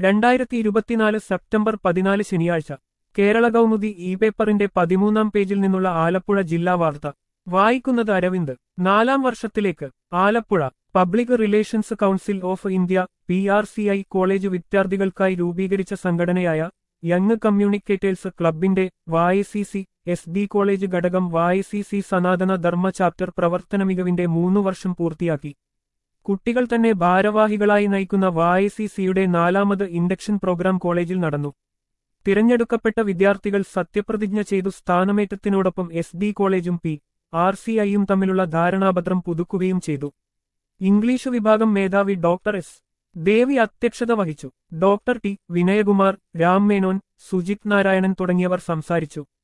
രണ്ടായിരത്തി ഇരുപത്തിനാല് സെപ്റ്റംബർ പതിനാല് ശനിയാഴ്ച കേരള കൗമുദി ഇ പേപ്പറിന്റെ പതിമൂന്നാം പേജിൽ നിന്നുള്ള ആലപ്പുഴ ജില്ലാ വാർത്ത വായിക്കുന്നത് അരവിന്ദ് നാലാം വർഷത്തിലേക്ക് Alappuzha public relations council of India P R C I college വിദ്യാർത്ഥികൾക്കായി രൂപീകരിച്ച സംഘടനയായ യങ് കമ്മ്യൂണിക്കേറ്റേഴ്സ് ക്ലബിന്റെ വായ സി എസ് ഡി കോളേജ് ഘടകം വായ സി സനാതന ധർമ്മ ചാപ്റ്റർ പ്രവർത്തന മികവിന്റെ മൂന്നു വർഷം പൂർത്തിയാക്കി കുട്ടികൾ തന്നെ ഭാരവാഹികളായി നയിക്കുന്ന വായ സി സിയുടെ നാലാമത് ഇൻഡക്ഷൻ പ്രോഗ്രാം കോളേജിൽ നടന്നു തിരഞ്ഞെടുക്കപ്പെട്ട വിദ്യാർത്ഥികൾ സത്യപ്രതിജ്ഞ ചെയ്തു സ്ഥാനമേറ്റത്തിനോടൊപ്പം എസ് ഡി കോളേജും പി ആർ സി ഐയും തമ്മിലുള്ള ധാരണാപത്രം പുതുക്കുകയും ചെയ്തു ഇംഗ്ലീഷ് വിഭാഗം മേധാവി ഡോക്ടർ എസ് ദേവി അധ്യക്ഷത വഹിച്ചു ഡോക്ടർ ടി വിനയകുമാർ രാം മേനോൻ സുജിത് നാരായണൻ തുടങ്ങിയവർ സംസാരിച്ചു